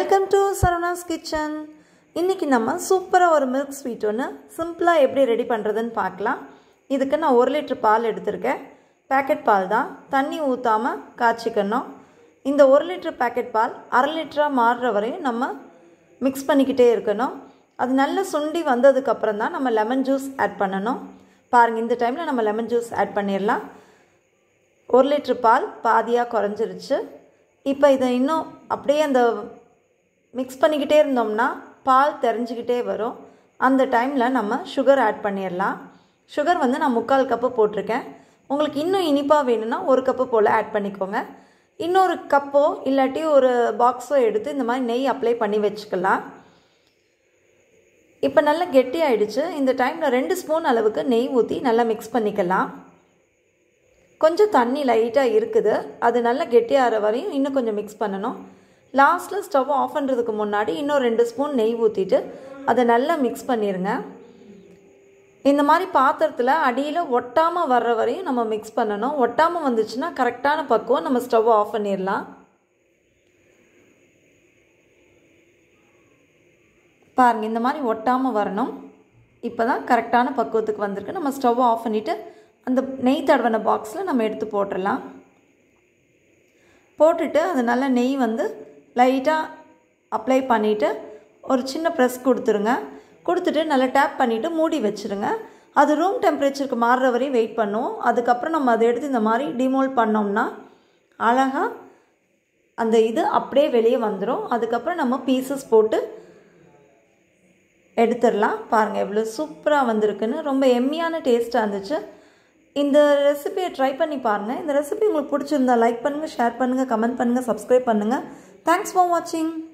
welcome to சரவணாஸ் kitchen இன்றைக்கி நம்ம சூப்பராக ஒரு மில்க் ஸ்வீட் ஒன்று சிம்பிளாக எப்படி ரெடி பண்ணுறதுன்னு பார்க்கலாம் இதுக்கு நான் ஒரு லிட்டர் பால் எடுத்திருக்கேன் பேக்கெட் பால் தான் தண்ணி ஊற்றாமல் காய்ச்சிக்கணும் இந்த ஒரு லிட்டர் பேக்கெட் பால் அரை லிட்டராக மாறுற வரையும் நம்ம மிக்ஸ் பண்ணிக்கிட்டே இருக்கணும் அது நல்லா சுண்டி வந்ததுக்கப்புறம் தான் நம்ம லெமன் ஜூஸ் ஆட் பண்ணணும் பாருங்கள் இந்த டைமில் நம்ம லெமன் ஜூஸ் ஆட் பண்ணிடலாம் ஒரு லிட்ரு பால் பாதியாக குறைஞ்சிருச்சு இப்போ இதை இன்னும் அப்படியே அந்த மிக்ஸ் பண்ணிக்கிட்டே இருந்தோம்னா பால் தெரிஞ்சுக்கிட்டே வரும் அந்த டைமில் நம்ம சுகர் ஆட் பண்ணிடலாம் சுகர் வந்து நான் முக்கால் கப்பு போட்டிருக்கேன் உங்களுக்கு இன்னும் இனிப்பாக வேணும்னா ஒரு கப்பு போல் ஆட் பண்ணிக்கோங்க இன்னொரு கப்போ இல்லாட்டி ஒரு பாக்ஸோ எடுத்து இந்த மாதிரி நெய் அப்ளை பண்ணி வச்சுக்கலாம் இப்போ நல்லா கெட்டி ஆயிடுச்சு இந்த டைமில் ரெண்டு ஸ்பூன் அளவுக்கு நெய் ஊற்றி நல்லா மிக்ஸ் பண்ணிக்கலாம் கொஞ்சம் தண்ணி லைட்டாக இருக்குது அது நல்லா கெட்டியாகிற வரையும் இன்னும் கொஞ்சம் மிக்ஸ் பண்ணணும் லாஸ்ட்டில் ஸ்டவ் ஆஃப் பண்ணுறதுக்கு முன்னாடி இன்னும் ரெண்டு ஸ்பூன் நெய் ஊற்றிட்டு அதை நல்லா மிக்ஸ் பண்ணிடுங்க இந்த மாதிரி பாத்திரத்தில் அடியில் ஒட்டாமல் வர்ற வரையும் நம்ம மிக்ஸ் பண்ணணும் ஒட்டாமல் வந்துச்சுன்னா கரெக்டான பக்குவம் நம்ம ஸ்டவ் ஆஃப் பண்ணிடலாம் பாருங்கள் இந்த மாதிரி ஒட்டாமல் வரணும் இப்போ தான் கரெக்டான பக்குவத்துக்கு வந்திருக்கு நம்ம ஸ்டவ் ஆஃப் பண்ணிவிட்டு அந்த நெய் தடவின பாக்ஸில் நம்ம எடுத்து போட்டுடலாம் போட்டுட்டு அது நல்லா நெய் வந்து லைட்டாக அப்ளை பண்ணிவிட்டு ஒரு சின்ன ப்ரெஸ் கொடுத்துருங்க கொடுத்துட்டு நல்லா டேப் பண்ணிவிட்டு மூடி வச்சுருங்க அது ரூம் டெம்பரேச்சருக்கு மாறுற வரையும் வெயிட் பண்ணுவோம் அதுக்கப்புறம் நம்ம அதை எடுத்து இந்த மாதிரி டிமோல்ட் பண்ணோம்னா அழகாக அந்த இது அப்படியே வெளியே வந்துடும் அதுக்கப்புறம் நம்ம பீசஸ் போட்டு எடுத்துடலாம் பாருங்கள் எவ்வளோ சூப்பராக வந்திருக்குன்னு ரொம்ப எம்மியான டேஸ்ட்டாக இருந்துச்சு இந்த ரெசிபியை ட்ரை பண்ணி பாருங்கள் இந்த ரெசிபி உங்களுக்கு பிடிச்சிருந்தா லைக் பண்ணுங்கள் ஷேர் பண்ணுங்கள் கமெண்ட் பண்ணுங்கள் சப்ஸ்கிரைப் பண்ணுங்கள் தேங்க்ஸ் ஃபார் வாட்சிங்